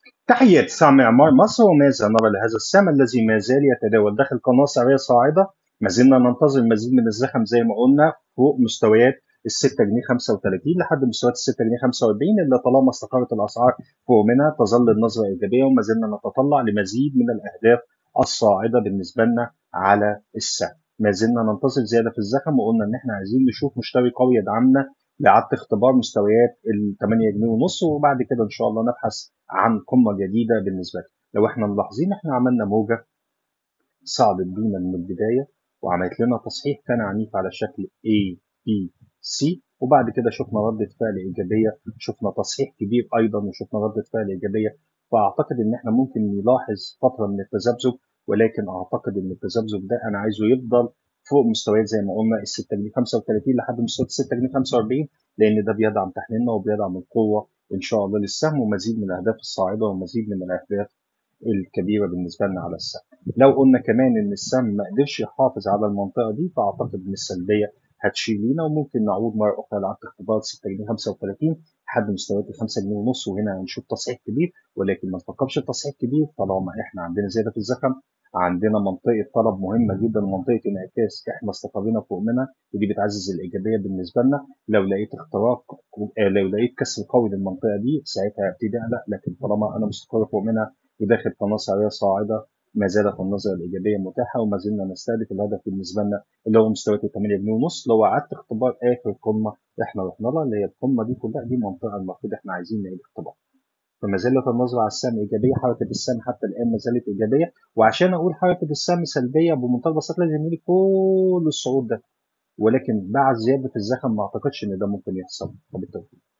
تحية سام معمار مصر وماذا نرى لهذا السهم الذي ما زال يتداول داخل قناة سعرية صاعدة ما زلنا ننتظر مزيد من الزخم زي ما قلنا فوق مستويات ال 6 جنيه 35 لحد مستويات ال 6 جنيه 45 اللي طالما استقرت الاسعار فوق منها تظل النظره ايجابيه وما زلنا نتطلع لمزيد من الاهداف الصاعده بالنسبه لنا على السهم. ما زلنا ننتظر زياده في الزخم وقلنا ان احنا عايزين نشوف مشتري قوي يدعمنا لإعادة اختبار مستويات ال 8 جنيه ونص وبعد كده إن شاء الله نبحث عن قمة جديدة بالنسبة لنا. لو احنا ملاحظين احنا عملنا موجة صعدت بينا من البداية وعملت لنا تصحيح كان عنيف على شكل A B C وبعد كده شفنا ردة فعل إيجابية شفنا تصحيح كبير أيضا وشفنا ردة فعل إيجابية فأعتقد إن احنا ممكن نلاحظ فترة من التذبذب ولكن أعتقد إن التذبذب ده أنا عايزه يفضل فوق مستويات زي ما قلنا ال 6 جنيه 35 لحد مستويات 6 جنيه 45 لان ده بيدعم تحليلنا وبيدعم القوه ان شاء الله للسهم ومزيد من الاهداف الصاعده ومزيد من الاهداف الكبيره بالنسبه لنا على السهم. لو قلنا كمان ان السهم ما قدرش يحافظ على المنطقه دي فاعتقد ان السلبيه هتشيل لينا وممكن نعود مره اخرى لعند اختبار 6 جنيه 35 لحد مستويات ال 5 جنيه ونص وهنا هنشوف تصحيح كبير ولكن ما نفكرش تصحيح كبير طالما احنا عندنا زياده في الزخم عندنا منطقه طلب مهمه جدا ومنطقه انعكاس احنا استقرينا فوق منها ودي بتعزز الايجابيه بالنسبه لنا لو لقيت اختراق لو لقيت كسر قوي للمنطقه دي ساعتها هبتدي اقلق لكن طالما انا مستقر فوق منها وداخل قناه سعريه صاعده ما زالت النظره الايجابيه متاحه وما زلنا نستهدف الهدف بالنسبه لنا اللي هو مستويات 8 جنيه ونص اللي هو اعاده اختبار اخر قمه احنا رحنا لها اللي هي القمه دي كلها دي منطقه المفروض احنا عايزين نعيد اختبارها. فما زالت النظرة على السهم إيجابية حركة السهم حتى الآن ما زالت إيجابية وعشان أقول حركة السهم سلبية بمنتهى البساطة لازم يجي كل الصعود ده ولكن بعد زيادة الزخم ما أعتقدش إن ده ممكن يحصل فبالتوفيق